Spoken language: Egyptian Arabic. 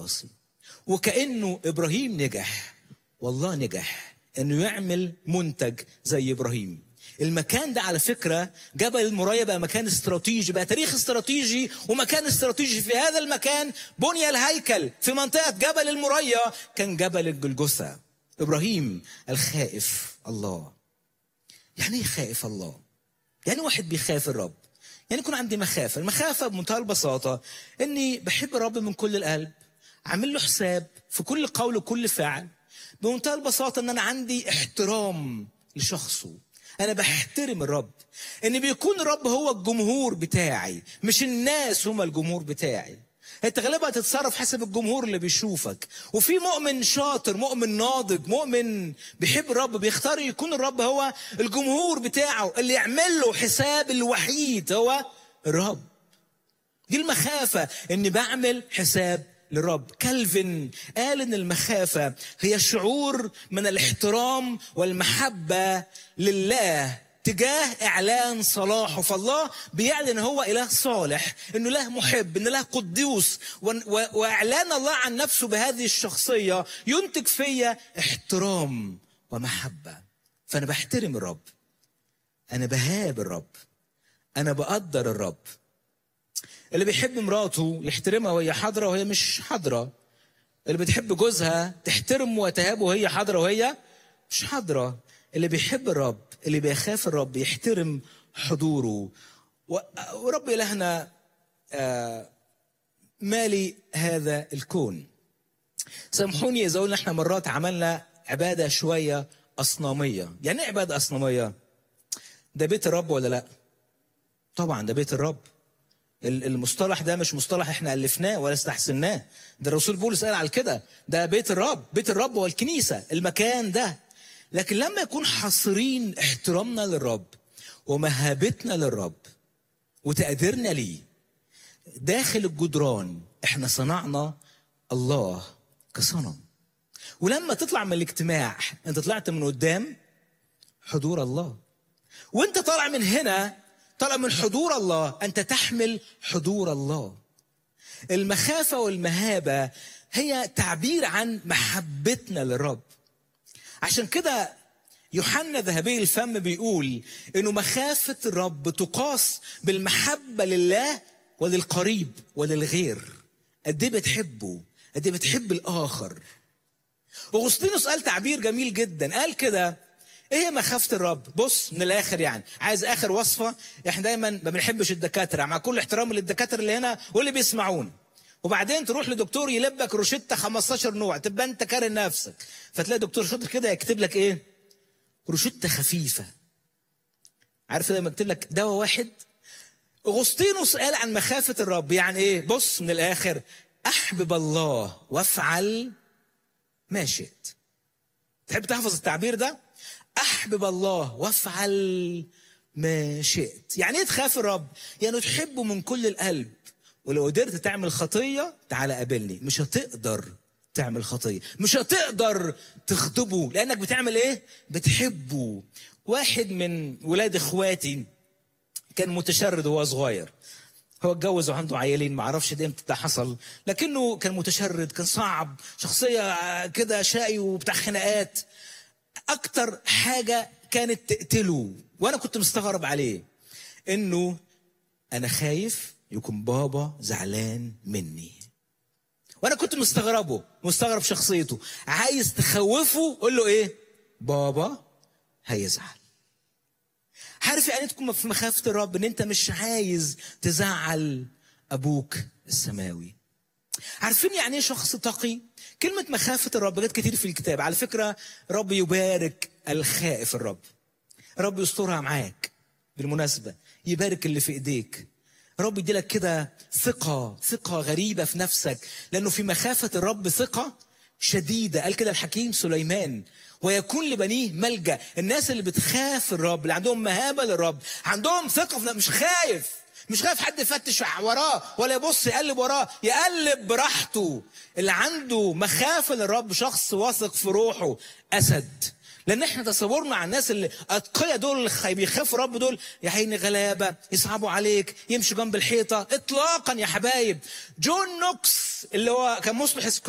خلاصي وكأنه إبراهيم نجح والله نجح إنه يعمل منتج زي إبراهيم المكان ده على فكرة جبل المراية بقى مكان استراتيجي بقى تاريخ استراتيجي ومكان استراتيجي في هذا المكان بني الهيكل في منطقة جبل المراية كان جبل الجلجثة إبراهيم الخائف الله يعني ايه خائف الله يعني واحد بيخاف الرب يعني يكون عندي مخافة المخافة بمنتهى البساطة اني بحب الرب من كل القلب عامل له حساب في كل قول وكل فعل بمنتهى البساطة ان انا عندي احترام لشخصه انا بحترم الرب ان بيكون الرب هو الجمهور بتاعي مش الناس هم الجمهور بتاعي انت غالبا هتتصرف حسب الجمهور اللي بيشوفك وفي مؤمن شاطر مؤمن ناضج مؤمن بيحب الرب بيختار يكون الرب هو الجمهور بتاعه اللي يعمل له حساب الوحيد هو الرب دي المخافة اني بعمل حساب للرب كالفن قال ان المخافة هي شعور من الاحترام والمحبة لله تجاه اعلان صلاحه فالله بيعلن هو اله صالح انه اله محب انه اله قدوس واعلان الله عن نفسه بهذه الشخصيه ينتج فيا احترام ومحبه فانا بحترم الرب انا بهاب الرب انا بقدر الرب اللي بيحب مراته يحترمها وهي حاضره وهي مش حاضره اللي بتحب جوزها تحترمه وتهابه وهي حاضره وهي مش حاضره اللي بيحب الرب اللي بيخاف الرب يحترم حضوره ورب إلهنا مالي هذا الكون سامحوني إذا قلنا احنا مرات عملنا عبادة شوية أصنامية يعني ايه عبادة أصنامية ده بيت الرب ولا لا طبعا ده بيت الرب المصطلح ده مش مصطلح احنا الفناه ولا استحسناه ده الرسول بولس قال على كده ده بيت الرب بيت الرب هو الكنيسه المكان ده لكن لما يكون حاصرين احترامنا للرب ومهابتنا للرب وتقديرنا ليه داخل الجدران احنا صنعنا الله كصنم ولما تطلع من الاجتماع انت طلعت من قدام حضور الله وانت طالع من هنا طالع من حضور الله انت تحمل حضور الله المخافه والمهابه هي تعبير عن محبتنا للرب عشان كده يوحنا ذهبي الفم بيقول انه مخافه الرب تقاس بالمحبه لله وللقريب وللغير قد ايه بتحبه قد ايه بتحب الاخر اغسطينوس قال تعبير جميل جدا قال كده ايه مخافه الرب بص من الاخر يعني عايز اخر وصفه احنا دايما ما بنحبش الدكاتره مع كل احترام للدكاتره اللي هنا واللي بيسمعونا وبعدين تروح لدكتور يلبك روشته 15 نوع تبقى انت كارن نفسك فتلاقي دكتور شاطر كده يكتب لك ايه روشته خفيفه عارف لما يكتب لك دواء واحد اغسطينوس قال عن مخافه الرب يعني ايه بص من الاخر احبب الله وافعل ما شئت تحب تحفظ التعبير ده احبب الله وافعل ما شئت يعني ايه تخاف الرب يعني تحبه من كل القلب ولو قدرت تعمل خطية تعالى قابلني مش هتقدر تعمل خطية مش هتقدر تخطبه لأنك بتعمل إيه؟ بتحبه واحد من ولاد إخواتي كان متشرد وهو صغير هو اتجوز وعنده عيالين ما اعرفش ده امتى ده حصل لكنه كان متشرد كان صعب شخصيه كده شقي وبتاع خناقات اكتر حاجه كانت تقتله وانا كنت مستغرب عليه انه انا خايف يكون بابا زعلان مني وانا كنت مستغربه مستغرب شخصيته عايز تخوفه قول له ايه بابا هيزعل عارف يعني تكون في مخافه الرب ان انت مش عايز تزعل ابوك السماوي عارفين يعني ايه شخص تقي كلمة مخافة الرب جت كتير في الكتاب على فكرة رب يبارك الخائف الرب رب يسترها معاك بالمناسبة يبارك اللي في ايديك رب يديلك كده ثقة ثقة غريبة في نفسك لأنه في مخافة الرب ثقة شديدة قال كده الحكيم سليمان ويكون لبنيه ملجأ الناس اللي بتخاف الرب اللي عندهم مهابة للرب عندهم ثقة في مش خايف مش خايف حد يفتش وراه ولا يبص يقلب وراه يقلب براحته اللي عنده مخافة للرب شخص واثق في روحه أسد لان احنا تصورنا عن الناس اللي اتقياء دول اللي خي- بيخافوا رب دول يا عيني غلابه يصعبوا عليك يمشوا جنب الحيطه اطلاقا يا حبايب جون نوكس اللي هو كان مصلح